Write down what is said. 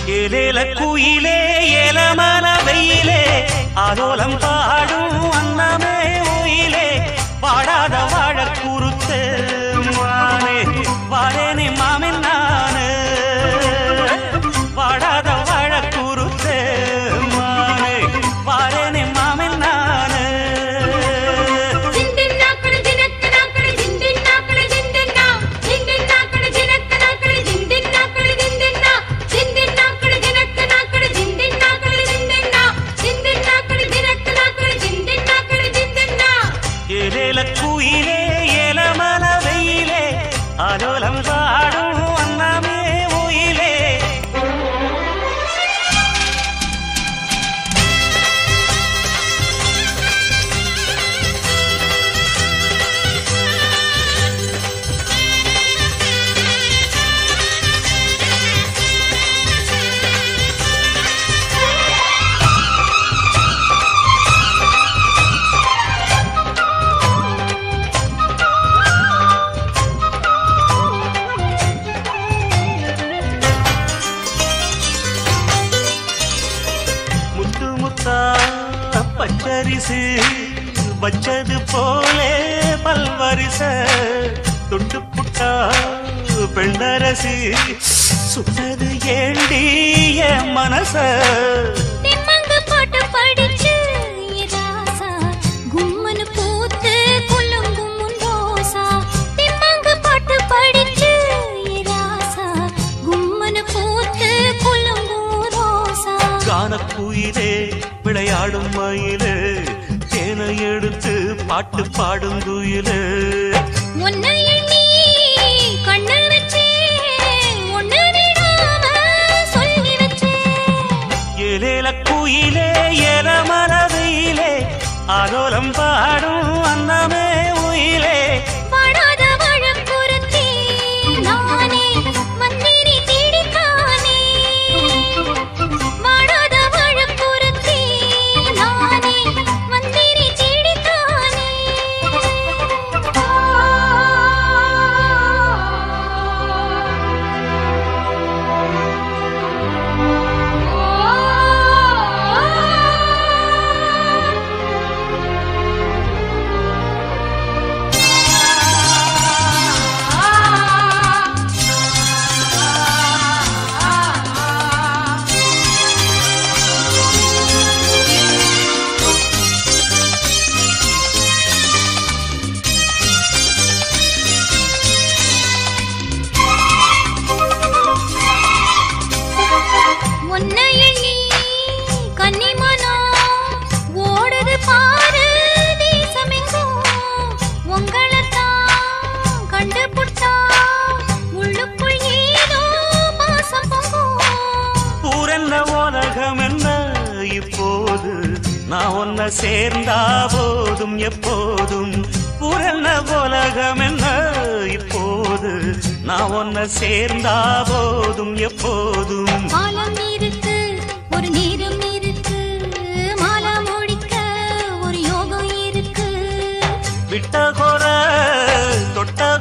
ஏலேல குயிலே ஏலமல வெயிலே ஆலோலம் பாடும் அன்னமே உயிலே வாடாத வாழ குறுத்து மானே வாழேனே மாமின் நானு வாடாத வாழ குறுத்து மானே வாழேனே மாமின் நானு జిందిన్నాకడ జినక్కనాకడ జిందిన్నాకడ జిందిన్నా జిందిన్నాకడ జినక్కనాకడ జిందిన్నాకడ జిందిన్నా జిందిన్నాకడ జినక్కనాకడ జిందిన్నాకడ జిందిన్నా జిందిన్నాకడ జినక్కనాకడ జిందిన్నాకడ జిందిన్నా ஏலேல குயிலே ஏலமல வெயிலே ஆலோலம் பாடும் அன்னமே உயிலே முத்து முத்தா பச்சரிசு வச்சது போலே பல்வரிச தொட்டு புட்டா பெண்ணரசி சுட்டது ஏண்டி என் மனச திம்மங்கு போட்டு படிச்சு ராசா கும்மனு பூத்து குலுங்கும் உன் ரோசா திம்மங்கு போட்டு படிச்சு ராசா கும்மனு பூத்து குலுங்கும் உன் ரோசா கான குயிலே விளையாடும் மயிலே தேனை எடுத்து பாட்டு பாடும் குயிலே உன்னை எண்ணி கண்ணல் வச்சே ஒன்னு விடாம சொல்லி வச்சே ஏலேல குயிலே ஏல மரவையிலே ஆலோலம் பாடும் அன்னமே உயிலே வாடாத வாழக்குறுத்தி நானே வந்தேனே தேடித்தானே வாடாத வாழக்குறுத்தி நானே வந்தேனே தேடித்தானே உன்னை எண்ணி கன்னிமனம் ஓடுது பாரு தேசமெங்கும் உங்களைத்தான் கண்டுபுட்டா உள்ளுக்குள் ஏதோ பாசம் பொங்கும் பூரன்ன உலகம் என்ன இப்போது நான் ஒன்ன சேர்ந்தா போதும் எப்போதும் பூரன்ன உலகம் என்ன இப்போது நான் ஒன்ன சேர்ந்தா போதும் எப்போதும் காலம் இருக்கு ஒரு நேரம் இருக்கு மாலை முடிக்க ஒரு யோகம் இருக்கு விட்ட குறை தொட்ட